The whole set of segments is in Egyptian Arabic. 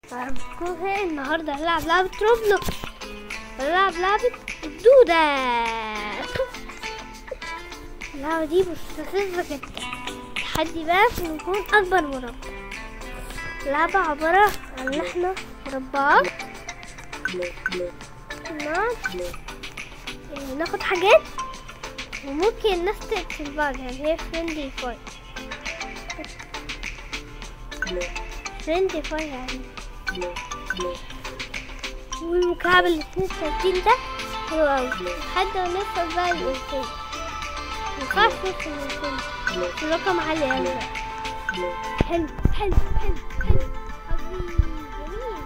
معكم هي النهارده هنلعب لعبة روبلوكس هنلعب لعبة الدودة اللعبة دي مستفزة جدا تحدي بقى في نكون أكبر مربع اللعبة عبارة عن إن احنا مربعات نقعد يعني ناخد حاجات وممكن الناس تقتل بعض يعني هي فريندلي فايت فريندلي فايت يعني والمكعب الاتنين التلاتين ده حلو أوي لحد ما نوصل بقى للإنسان مينفعش نوصل للإنسان الرقم عالي أوي بقى حلو حلو حلو حلو حبيبي جميل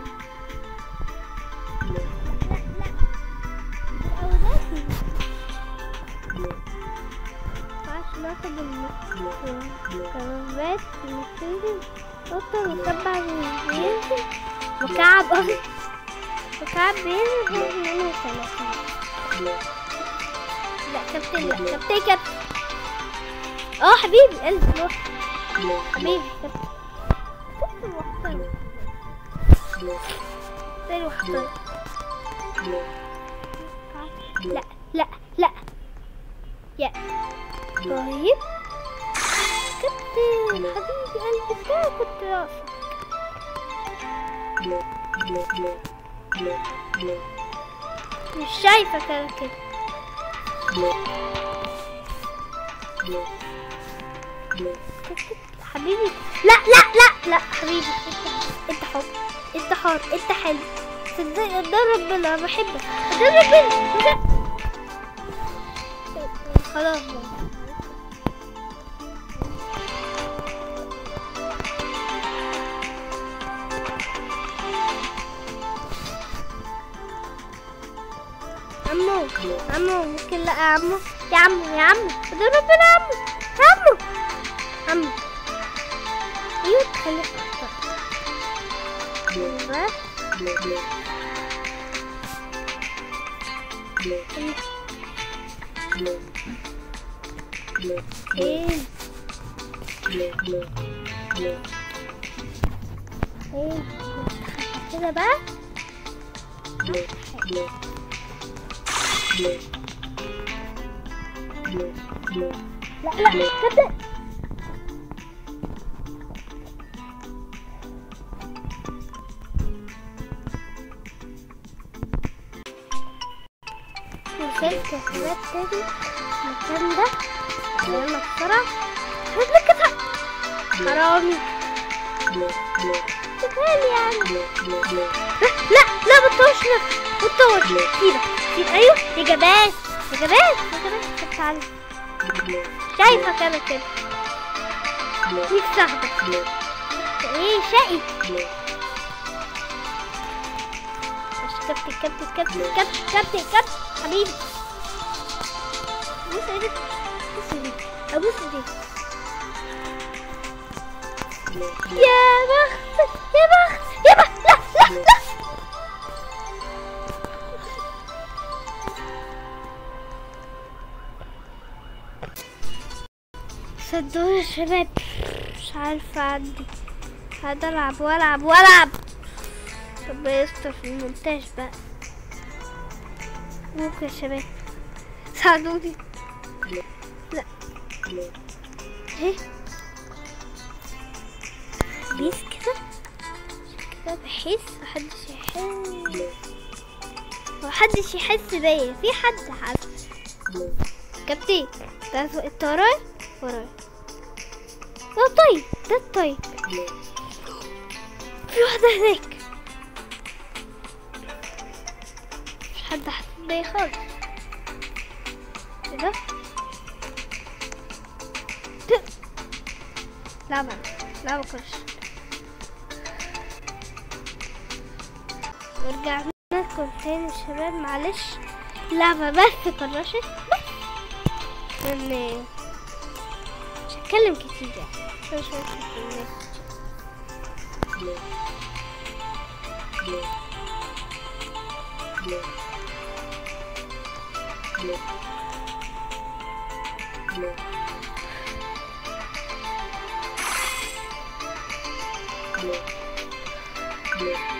لا لا أولادي مينفعش ناخد المكعبات ونبتدي نقطة ونتبع وينزل مكعب أصلا مكعب بينزل هو منه ثلاثين لا كابتن لا كابتن كابتن اه حبيبي قلبي روح حبيبي كابتن كابتن محترم كابتن محترم لا لا لا يا طيب كابتن حبيبي قلبي بتاعي كنت راسك مش شايفة كده كده حبيبي لا لا لا لا حبيبي انت انت حر انت حر انت حلو صدقني ده ربنا بحبك ده ربنا ده- خلاص بقى. عمو عمو ممكن لا يا عمو يا عمو يا عمو ده ربنا يا عمو يا عمو عمو ايوه خليك ايوه ايه ايه كده بقى لا لا تبدأ وصلت حاجات تاني المكان ده يلا بسرعة هات كده حرامي تخيل يعني لا لا بتطوش بتطوش سيبك سيب ايوه يا جبان يا جبان يا جبان طب تعالى شايفك انا كده ليك صاحبك ايه شقي مش كابتن كابتن كابتن كابتن كابتن كابتن حبيبي بص ايدك بص ايدك ابوس ايدك يا بخت يا بخت يا بخت لا لا لا صدقوني يا شباب مش عارفة أعدي قاعدة ألعب وألعب وألعب ربنا يستر في المونتاج بقى ممكن يا شباب ساعدوني لا ايه بيس كده كده بحس محدش يحس محدش يحس بيا في حد حاسس كابتن ده انت ورايا ورايا ده طيب ده الطيب في واحدة هناك مش حد حاسس بيا خالص ايه ده ده- لا بقى لا بكرش ورجعنا لكم تاني يا شباب معلش لعبة بس كرشت بس لأن مش هتكلم كتير يعني شوية شوية كتير Yeah.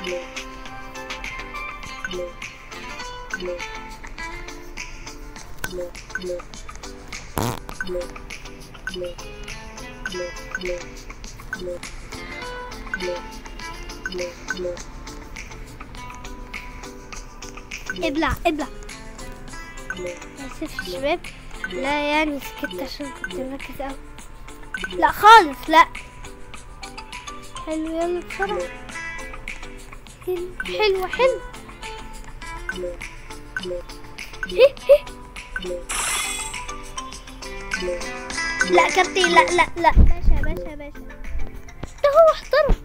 ابلع ابلع اسف يا شباب لا يعني سكت عشان كنت مركز اوي لا خالص لا حلو يلا بسرعة حلو حلو حلو هي هي لا كابتن لا لا لا باشا باشا باشا ده هو احترم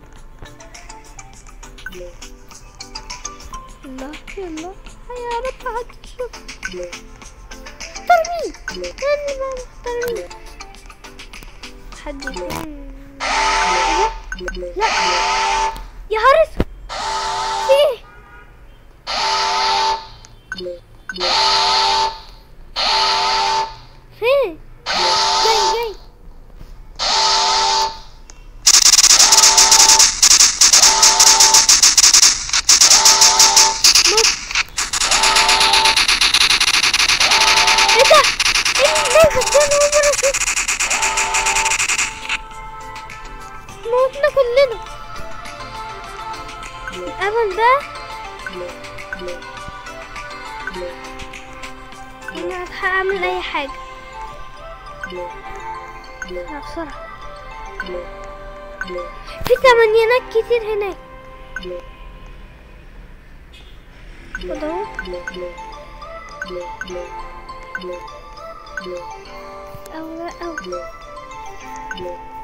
الله يلا يا رب هتشوف اختار مين انا ما مختار مين حد يكون إيه؟ لا يا هرس ايه فين جاي جاي موت ايه ده ايه ده خدتنا اول مرة اشوف موتنا كلنا الامل ده انا هعمل اي حاجة لا بسرعة في تمانينات كتير هناك وده هو. او لا او